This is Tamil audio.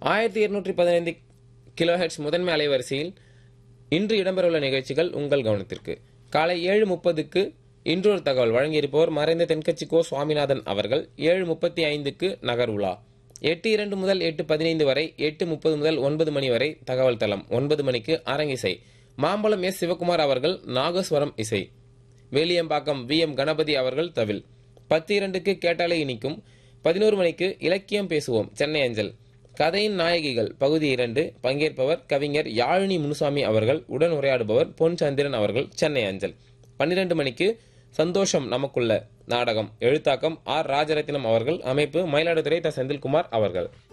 ஆயிரத்தி இருநூற்றி பதினைந்து கிலோஹெட்ஸ் முதன்மை அலைவரிசையில் இன்று இடம்பெறவுள்ள நிகழ்ச்சிகள் உங்கள் கவனத்திற்கு காலை ஏழு முப்பதுக்கு இன்றொரு தகவல் வழங்கியிருப்பவர் மறைந்த தென்கட்சி கோ சுவாமிநாதன் அவர்கள் ஏழு முப்பத்தி ஐந்துக்கு நகர் உலா எட்டு இரண்டு முதல் எட்டு பதினைந்து வரை எட்டு முப்பது முதல் ஒன்பது மணி வரை தகவல் தளம் ஒன்பது மணிக்கு அரங்கிசை மாம்பலம் எஸ் சிவகுமார் அவர்கள் நாகஸ்வரம் இசை வேலியம்பாக்கம் வி எம் கணபதி அவர்கள் தவில் பத்து இரண்டுக்கு கேட்டாலே இனிக்கும் பதினோரு மணிக்கு இலக்கியம் பேசுவோம் சென்னை அஞ்சல் கதையின் நாயகிகள் பகுதி இரண்டு பங்கேற்பவர் கவிஞர் யாழினி முனுசாமி அவர்கள் உடன் உரையாடுபவர் பொன் சந்திரன் அவர்கள் சென்னை அஞ்சல் பன்னிரண்டு மணிக்கு சந்தோஷம் நமக்குள்ள நாடகம் எழுத்தாக்கம் ஆர் ராஜரத்தினம் அவர்கள் அமைப்பு மயிலாடுதுறை த செந்தில்குமார் அவர்கள்